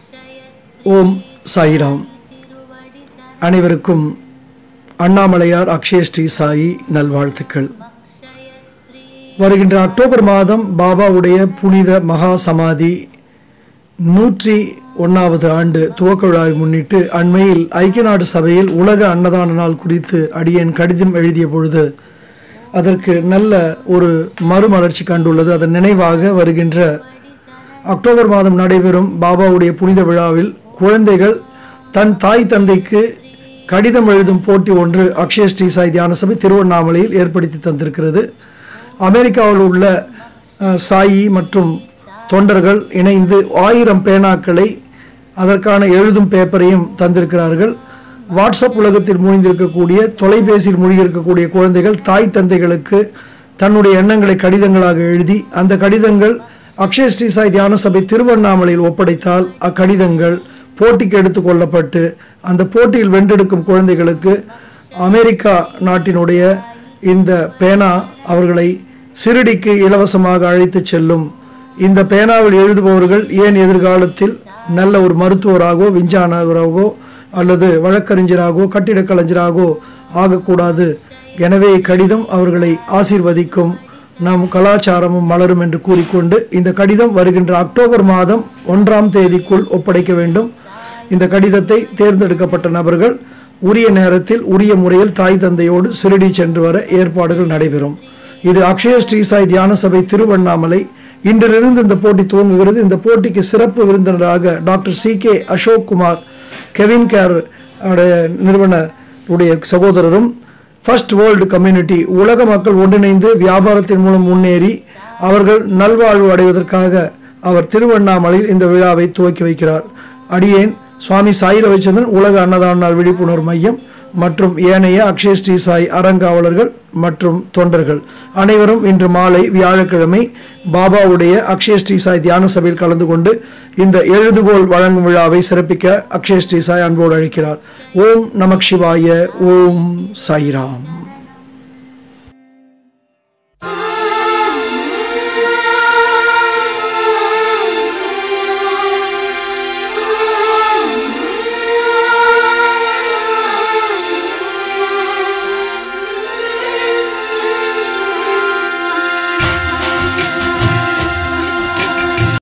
ஓம் சாயிராம் அனைவருக்கும் அண்ணாமலையார் அக்ஷய ஸ்ரீ சாயி நல்வாழ்த்துக்கள் வருகின்ற அக்டோபர் மாதம் பாபாவுடைய புனித மகா சமாதி நூற்றி ஒன்றாவது ஆண்டு துவக்க விழாவை முன்னிட்டு அண்மையில் ஐக்கிய நாடு சபையில் உலக அன்னதான நாள் குறித்து அடியேன் கடிதம் எழுதிய பொழுது அதற்கு நல்ல ஒரு மறுமலர்ச்சி கண்டுள்ளது அதன் நினைவாக வருகின்ற அக்டோபர் மாதம் நடைபெறும் பாபாவுடைய புனித விழாவில் குழந்தைகள் தன் தாய் தந்தைக்கு கடிதம் எழுதும் போட்டி ஒன்று அக்ஷய ஸ்ரீ சாய் தியான சபை திருவண்ணாமலையில் ஏற்படுத்தி தந்திருக்கிறது அமெரிக்காவில் உள்ள அஹ், சாயி மற்றும் தொண்டர்கள் இணைந்து ஆயிரம் பேனாக்களை அதற்கான எழுதும் பேப்பரையும் தந்திருக்கிறார்கள் வாட்ஸ்அப் உலகத்தில் மூழ்கியிருக்கக்கூடிய தொலைபேசியில் மூழ்கியிருக்கக்கூடிய குழந்தைகள் தாய் தந்தைகளுக்கு தன்னுடைய எண்ணங்களை கடிதங்களாக எழுதி அந்த கடிதங்கள் அக்ஷய ஸ்ரீ சாய் தியான சபை திருவண்ணாமலையில் ஒப்படைத்தால் அக்கடிதங்கள் போட்டிக்கு எடுத்துக் கொள்ளப்பட்டு அந்த போட்டியில் வென்றெடுக்கும் குழந்தைகளுக்கு அமெரிக்கா நாட்டினுடைய இந்த பேனா அவர்களை சிறுடிக்கு இலவசமாக அழைத்துச் செல்லும் இந்த பேனாவில் எழுதுபவர்கள் ஏன் எதிர்காலத்தில் நல்ல ஒரு மருத்துவராகவோ விஞ்ஞானவராகவோ அல்லது வழக்கறிஞராகவோ கட்டிடக் கலைஞராகவோ ஆகக்கூடாது எனவே இக்கடிதம் அவர்களை ஆசீர்வதிக்கும் நம் கலாச்சாரமும் மலரும் என்று கூறிக்கொண்டு இந்த கடிதம் வருகின்ற அக்டோபர் மாதம் ஒன்றாம் தேதிக்குள் ஒப்படைக்க வேண்டும் இந்த கடிதத்தை தேர்ந்தெடுக்கப்பட்ட நபர்கள் உரிய நேரத்தில் உரிய முறையில் தாய் தந்தையோடு சிறுடி சென்று வர ஏற்பாடுகள் நடைபெறும் இது அக்ஷய ஸ்ரீ சாய் தியான சபை திருவண்ணாமலை இன்றிலிருந்து இந்த போட்டி துவங்குகிறது இந்த போட்டிக்கு சிறப்பு விருந்தினராக doctor C K Ashok Kumar CavinKare உடைய நிறுவனருடைய சகோதரரும் ஃபர்ஸ்ட் வேர்ல்டு கம்யூனிட்டி உலக மக்கள் ஒன்றிணைந்து வியாபாரத்தின் மூலம் முன்னேறி அவர்கள் நல்வாழ்வு அடைவதற்காக அவர் திருவண்ணாமலையில் இந்த விழாவை துவக்கி வைக்கிறார் அடியேன் சுவாமி சாய் ரவிச்சந்திரன் உலக அன்னதான நாள் விழிப்புணர்வு மையம் மற்றும் ஏனைய அக்ஷய ஸ்ரீ சாய் அறங்காவலர்கள் மற்றும் தொண்டர்கள் அனைவரும் இன்று மாலை வியாழக்கிழமை பாபாவுடைய அக்ஷய ஸ்ரீ சாய் தியான சபையில் கலந்து கொண்டு இந்த எழுதுகோல் வழங்கும் விழாவை சிறப்பிக்க அக்ஷய ஸ்ரீ சாய் அன்போடு அழைக்கிறார் ஓம் நமக் சிவாய ஓம் சாய்ராம்